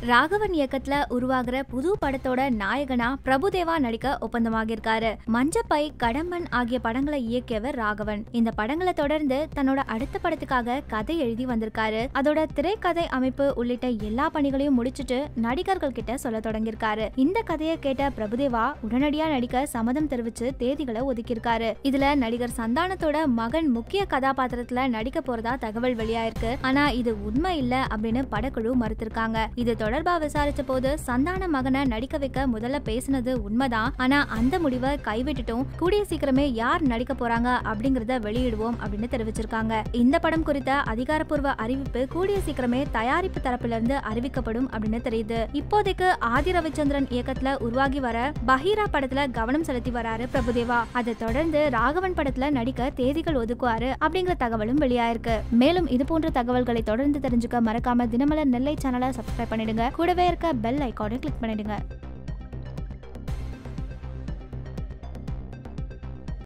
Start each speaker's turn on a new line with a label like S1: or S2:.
S1: ராகவன் இயக்கத்துல உருவாகிற புது படத்தோட நாயகனா பிரபுதேவா நடிக்க ஒப்பந்தமாகியிருக்காரு மஞ்சப்பை கடம்பன் ஆகிய படங்களை இயக்கியவர் ராகவன் இந்த படங்களை தொடர்ந்து தன்னோட அடுத்த படத்துக்காக கதை எழுதி வந்திருக்காரு அதோட திரைக்கதை அமைப்பு உள்ளிட்ட எல்லா பணிகளையும் முடிச்சிட்டு நடிகர்கள் கிட்ட சொல்ல தொடங்கியிருக்காரு இந்த கதையை கேட்ட பிரபுதேவா உடனடியா நடிக்க சம்மதம் தெரிவிச்சு தேதிகளை ஒதுக்கியிருக்காரு இதுல நடிகர் சந்தானத்தோட மகன் முக்கிய கதாபாத்திரத்துல நடிக்க போறதா தகவல் வெளியாயிருக்கு ஆனா இது உண்மை இல்ல அப்படின்னு படக்குழு மறுத்திருக்காங்க இது தொடர்பா விசாரிச்ச போது சந்தான மகனை நடிக்க வைக்க முதல்ல பேசினது உண்மைதான் ஆனா அந்த முடிவை கைவிட்டுட்டும் கூடிய சீக்கிரமே யார் நடிக்க போறாங்க அப்படிங்கறத வெளியிடுவோம் அப்படின்னு தெரிவிச்சிருக்காங்க இந்த படம் குறித்த அதிகாரப்பூர்வ அறிவிப்பு கூடிய சீக்கிரமே தயாரிப்பு தரப்புல இருந்து அறிவிக்கப்படும் அப்படின்னு தெரியுது இப்போதைக்கு ஆதி ரவிச்சந்திரன் இயக்கத்துல உருவாகி வர பஹீரா படத்துல கவனம் செலுத்தி வராரு பிரபுதேவா அதை தொடர்ந்து ராகவன் படத்துல நடிக்க தேதிகள் ஒதுக்குவாரு அப்படிங்கிற தகவலும் வெளியாயிருக்கு மேலும் இது போன்ற தகவல்களை தொடர்ந்து தெரிஞ்சுக்க மறக்காம தினமலர் நெல்லை சேனலை சப்ஸ்கிரைப் பண்ணிடுங்க கூடவே இருக்க பெல் ஐக்கானை கிளிக் பண்ணிடுங்க